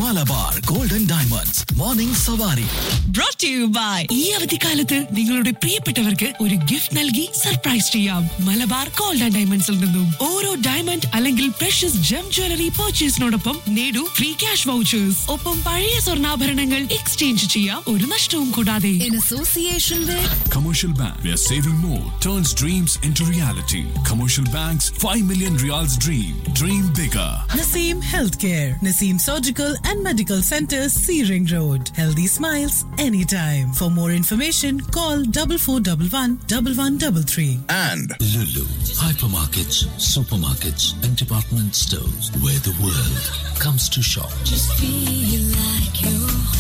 Malabar golden diamonds morning Savari brought to you by ഈ അവധിക്കാലത്ത് നിങ്ങളുടെ പ്രിയപ്പെട്ടവർക്ക് ഒരു ഗിഫ്റ്റ് നൽകി സർപ്രൈസ് ചെയ്യാം മലബാർ ഗോൾഡ് ആൻഡ് ഡയമണ്ട്സിൽ നിന്നും ഓരോ ഡയമണ്ട് അല്ലെങ്കിൽ പ്രഷ്യസ് ജം ജ്വല്ലറി പർച്ചേസിനോടൊപ്പം നേടൂ ഫ്രീ ക്യാഷ് വൗച്ചേഴ്സ് ഒപ്പം പഴയ സ്വർണ്ണാഭരണങ്ങൾ എക്സ്ചേഞ്ച് ചെയ്യാം ഒരു നഷ്ടവും കൂടാതെ in association with Commercial Bank, where saving more turns dreams into reality. Commercial Bank's 5 million reals dream. Dream bigger. Naseem Healthcare, Naseem Surgical and Medical Center, Searing Road. Healthy smiles anytime. For more information, call double four double one double one double three. and Lulu, hypermarkets, supermarkets, and department stores where the world comes to shop. feel like you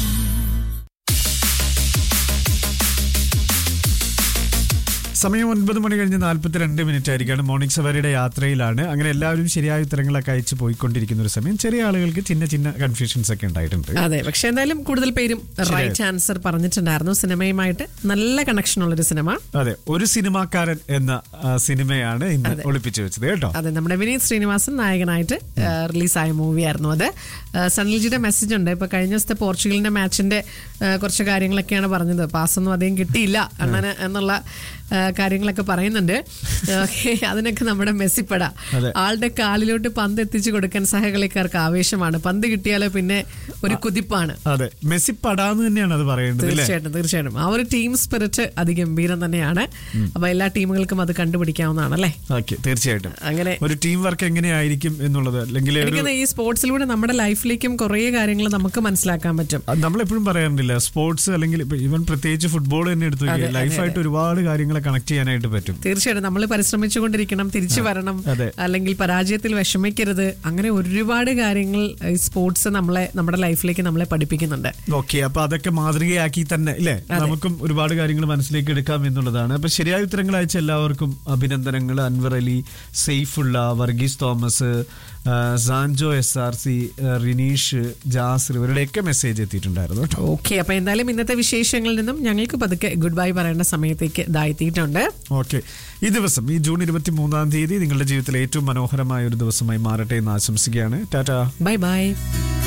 സമയം ഒൻപത് മണി കഴിഞ്ഞ് നാല്പത്തിരണ്ട് minute ആയിരിക്കാണ് morning സവാരിയുടെ യാത്രയിലാണ് അങ്ങനെ എല്ലാവരും ശരിയായ ഉത്തരങ്ങളൊക്കെ അയച്ച് പോയിക്കൊണ്ടിരിക്കുന്ന ഒരു സമയം ചെറിയ ആളുകൾക്ക് ചിന്ന ചിന്ന കൺഫ്യൂഷൻസ് ഒക്കെ ഉണ്ടായിട്ടുണ്ട് അതെ പക്ഷെ എന്തായാലും കൂടുതൽ പേരും റൈറ്റ് ആൻസർ പറഞ്ഞിട്ടുണ്ടായിരുന്നു സിനിമയുമായിട്ട് നല്ല കണക്ഷൻ ഉള്ളൊരു സിനിമ അതെ ഒരു സിനിമാക്കാരൻ എന്ന ആ, സിനിമയാണ് ഇന്ന് ഒളിപ്പിച്ചു വെച്ചത് കേട്ടോ അതെ നമ്മുടെ വിനീത് ശ്രീനിവാസൻ നായകനായിട്ട് റിലീസായ മൂവിയായിരുന്നു അത് ആ, സനൽജിയുടെ മെസ്സേജ് ഉണ്ട് ഇപ്പൊ കഴിഞ്ഞ ദിവസത്തെ പോർച്ചുഗലിന്റെ മാച്ചിന്റെ ആ, കുറച്ച് കാര്യങ്ങളൊക്കെയാണ് പറഞ്ഞത് പാസ്സൊന്നും അധികം കിട്ടിയില്ല അണ്ണന് എന്നുള്ള ആ, കാര്യങ്ങളൊക്കെ പറയുന്നുണ്ട് ഓക്കെ അതിനൊക്കെ നമ്മുടെ മെസ്സിപ്പട അതെ. ആളുടെ കാലിലോട്ട് പന്ത് എത്തിച്ചു കൊടുക്കാൻ സഹകളിക്കാർക്ക് ആവേശമാണ് പന്ത് കിട്ടിയാലോ പിന്നെ ഒരു കുതിപ്പാണ് അതെ മെസ്സി പടാന്ന് തന്നെയാണ് അത് പറയേണ്ടത് അല്ലേ തീർച്ചയായിട്ടും തീർച്ചയായിട്ടും ആ ഒരു ടീം സ്പിരിറ്റ് അതിഗംഭീരം തന്നെയാണ് അപ്പൊ എല്ലാ ടീമുകൾക്കും അത് കണ്ടുപിടിക്കാവുന്നതാണ് അല്ലേ ഓക്കെ തീർച്ചയായിട്ടും അങ്ങനെ ഒരു ടീം വർക്ക് എങ്ങനെയായിരിക്കും എന്നുള്ളത് അല്ലെങ്കിൽ ഒരു എനിക്ക് ഈ സ്പോർട്സിലൂടെ നമ്മുടെ ലൈഫിലേക്കും കുറേ കാര്യങ്ങൾ നമുക്ക് മനസ്സിലാക്കാൻ പറ്റും അത് നമ്മളെപ്പോഴും പറയാറുണ്ടല്ല സ്പോർട്സ് അല്ലെങ്കിൽ ഇപ്പൊ ഈവൻ പ്രത്യേകിച്ച് ഫുട്ബോൾ തന്നെ എടുത്തു അതെ, അതെ, ലൈഫായിട്ട് ഒരുപാട് കാര്യങ്ങളെ കണക്ട് ചെയ്യാനായിട്ട് പറ്റും തീർച്ചയായിട്ടും നമ്മൾ പരിശ്രമിച്ചുകൊണ്ടിരിക്കണം തിരിച്ചു വരണം അതെ. അല്ലെങ്കിൽ പരാജയത്തിൽ വിഷമിക്കരുത് അങ്ങനെ ഒരുപാട് കാര്യങ്ങൾ ഈ സ്പോർട്സ് നമ്മളെ നമ്മുടെ ലൈഫിലേക്ക് നമ്മളെ പഠിപ്പിക്കുന്നുണ്ട് ഓക്കെ അപ്പൊ അതൊക്കെ മാതൃകയാക്കി തന്നെ അല്ലേ നമുക്കും ഒരുപാട് കാര്യങ്ങൾ മനസ്സിലേക്ക് എടുക്കാം എന്നുള്ളതാണ് അപ്പൊ ശരിയായ ഉത്തരങ്ങൾ അയച്ച എല്ലാവർക്കും അഭിനന്ദനങ്ങൾ അൻവർ അലി സെയ്ഫുള്ള വർഗീസ് തോമസ് ആ, Sanjo S R C Rineesh Jasir ഇവരുടെയൊക്കെ മെസ്സേജ് എത്തിയിട്ടുണ്ടായിരുന്നു കേട്ടോ ഓക്കെ അപ്പൊ എന്തായാലും ഇന്നത്തെ വിശേഷങ്ങളിൽ നിന്നും ഞങ്ങൾക്ക് പതുക്കെ ഗുഡ് ബൈ പറയേണ്ട സമയത്തേക്ക് ഇതായെത്തിയിട്ടുണ്ട് ഓക്കെ ഈ ദിവസം ഈ ജൂൺ ഇരുപത്തി മൂന്നാം തീയതി നിങ്ങളുടെ ജീവിതത്തിലെ ഏറ്റവും മനോഹരമായ ഒരു ദിവസമായി മാറട്ടെ എന്ന് ആശംസിക്കുകയാണ് ടാറ്റാ ബൈ ബൈ